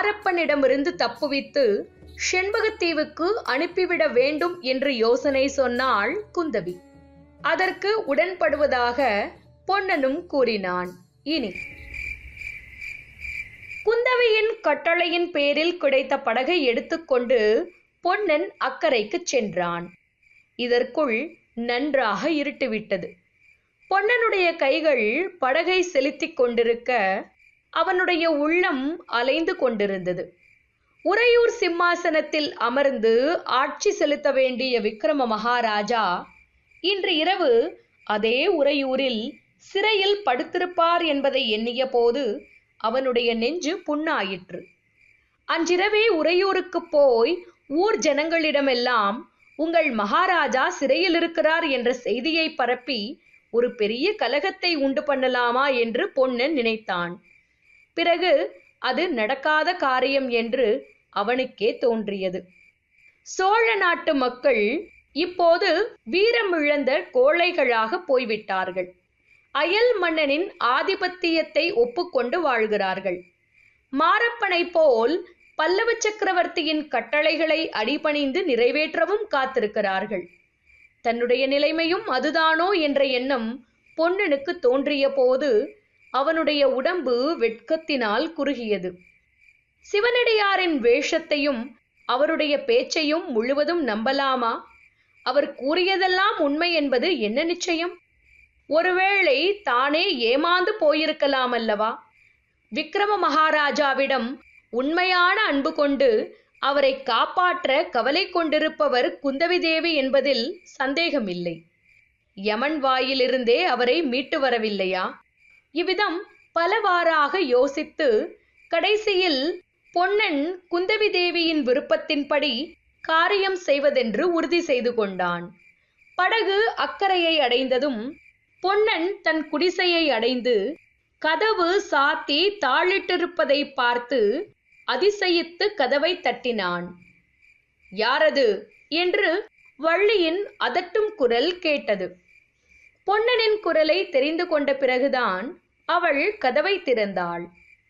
மாரப்பனிடமிருந்து தப்புவித்து செண்பகத்தீவுக்கு அனுப்பிவிட வேண்டும் என்று யோசனை சொன்னாள் குந்தவி அதற்கு உடன்படுவதாக பொன்னனும் கூறினான் இனி குந்தவியின் கட்டளையின் பேரில் கிடைத்த படகை எடுத்துக்கொண்டு பொன்னன் அக்கறைக்குச் சென்றான் இதற்குள் நன்றாக இருட்டுவிட்டது பொன்னனுடைய கைகள் படகை செலுத்திக் கொண்டிருக்க அவனுடைய உள்ளம் அலைந்து கொண்டிருந்தது உறையூர் சிம்மாசனத்தில் அமர்ந்து ஆட்சி செலுத்த வேண்டிய விக்ரம மகாராஜா இன்று இரவு அதே உறையூரில் சிறையில் படுத்திருப்பார் என்பதை எண்ணிய போது அவனுடைய நெஞ்சு புண்ணாயிற்று அன்றிரவே உறையூருக்கு போய் ஊர் ஜனங்களிடமெல்லாம் உங்கள் மகாராஜா சிறையில் இருக்கிறார் என்ற செய்தியை பரப்பி ஒரு பெரிய கலகத்தை உண்டு பண்ணலாமா என்று பொன்னன் நினைத்தான் பிறகு அது நடக்காத காரியம் என்று அவனுக்கே தோன்றியது சோழ நாட்டு மக்கள் இப்போது வீரமிழந்த கோழைகளாக போய்விட்டார்கள் அயல் மன்னனின் ஆதிபத்தியத்தை ஒப்புக்கொண்டு வாழ்கிறார்கள் மாரப்பனை போல் பல்லவ சக்கரவர்த்தியின் கட்டளைகளை அடிபணிந்து நிறைவேற்றவும் காத்திருக்கிறார்கள் தன்னுடைய நிலைமையும் அதுதானோ என்ற எண்ணம் பொன்னனுக்கு தோன்றிய போது அவனுடைய உடம்பு வெட்கத்தினால் குறுகியது சிவனடியாரின் வேஷத்தையும் அவருடைய பேச்சையும் முழுவதும் நம்பலாமா அவர் கூறியதெல்லாம் உண்மை என்பது என்ன நிச்சயம் ஒருவேளை தானே ஏமாந்து போயிருக்கலாம் அல்லவா விக்ரம மகாராஜாவிடம் உண்மையான அன்பு கொண்டு அவரை காப்பாற்ற கவலை கொண்டிருப்பவர் குந்தவி தேவி என்பதில் சந்தேகமில்லை யமன் வாயிலிருந்தே அவரை மீட்டு வரவில்லையா இவ்விதம் பலவாறாக யோசித்து கடைசியில் பொன்னன் குந்தவி தேவியின் விருப்பத்தின்படி காரியம் செய்வதென்று உறுதி செய்து கொண்டான் படகு அக்கறையை அடைந்ததும் பொன்னன் தன் குடிசையை அடைந்து கதவு சாத்தி தாளிட்டிருப்பதை பார்த்து அதிசயித்து கதவை தட்டினான் யாரது என்று வள்ளியின் அதட்டும் குரல் கேட்டது பொன்னனின் குரலை தெரிந்து கொண்ட பிறகுதான் அவள் கதவை திறந்தாள்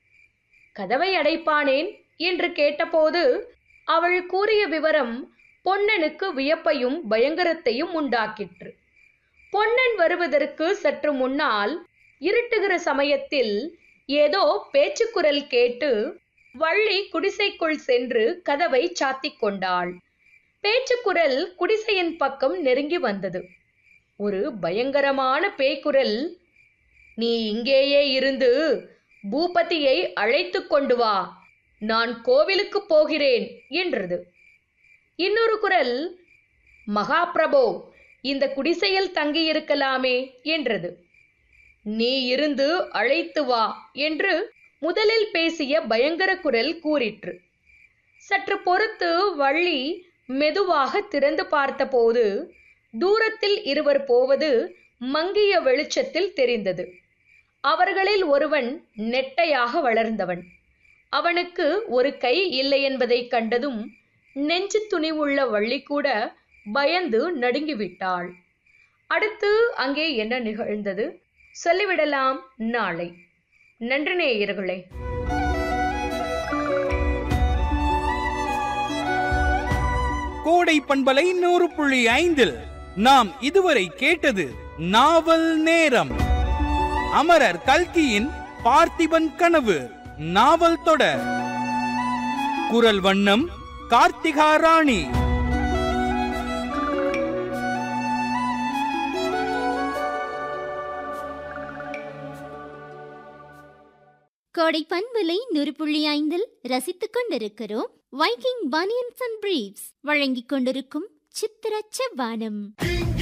கதவை அடைப்பானேன் என்று கேட்டபோது அவள் கூறிய விவரம் பொன்னனுக்கு வியப்பையும் பயங்கரத்தையும் உண்டாக்கிற்று பொன்னன் வருவதற்கு சற்று முன்னால் இருட்டுகிற சமயத்தில் ஏதோ பேச்சுக்குரல் கேட்டு வள்ளி குடிசைக்குள் சென்று கதவை சாத்திக் கொண்டாள் பேச்சுக்குரல் குடிசையின் பக்கம் நெருங்கி வந்தது ஒரு பயங்கரமான பேய்க்குரல் நீ இங்கேயே இருந்து பூபதியை அழைத்து கொண்டு வா நான் கோவிலுக்கு போகிறேன் என்றது இன்னொரு குரல் மகாபிரபோ இந்த குடிசையில் தங்கியிருக்கலாமே என்றது நீ இருந்து அழைத்து வா என்று முதலில் பேசிய பயங்கர குரல் கூறிற்று சற்று பொறுத்து வள்ளி மெதுவாக திறந்து பார்த்தபோது தூரத்தில் இருவர் போவது மங்கிய வெளிச்சத்தில் தெரிந்தது அவர்களில் ஒருவன் நெட்டையாக வளர்ந்தவன் அவனுக்கு ஒரு கை இல்லை என்பதை கண்டதும் நெஞ்சு துணிவுள்ள வள்ளி கூட பயந்து நடுங்கிவிட்டாள் அடுத்து அங்கே என்ன நிகழ்ந்தது சொல்லிவிடலாம் நாளை நன்றி நேயர்களே கோடை பண்பலை நூறு புள்ளி ஐந்தில் நாம் இதுவரை கேட்டது நாவல் நேரம் அமரர் கல்கியின் பார்த்திபன் கனவு நாவல் தொடர் குரல் வண்ணம் கார்த்திகா ராணி கோடை பண்பலை நூறு புள்ளி ஐந்தில் ரசித்துக் கொண்டிருக்கிறோம் வைக்கிங் பனியன்ஸ் அண்ட் பிரீவ்ஸ் வழங்கிக் கொண்டிருக்கும் சித்திர செவ்வானம்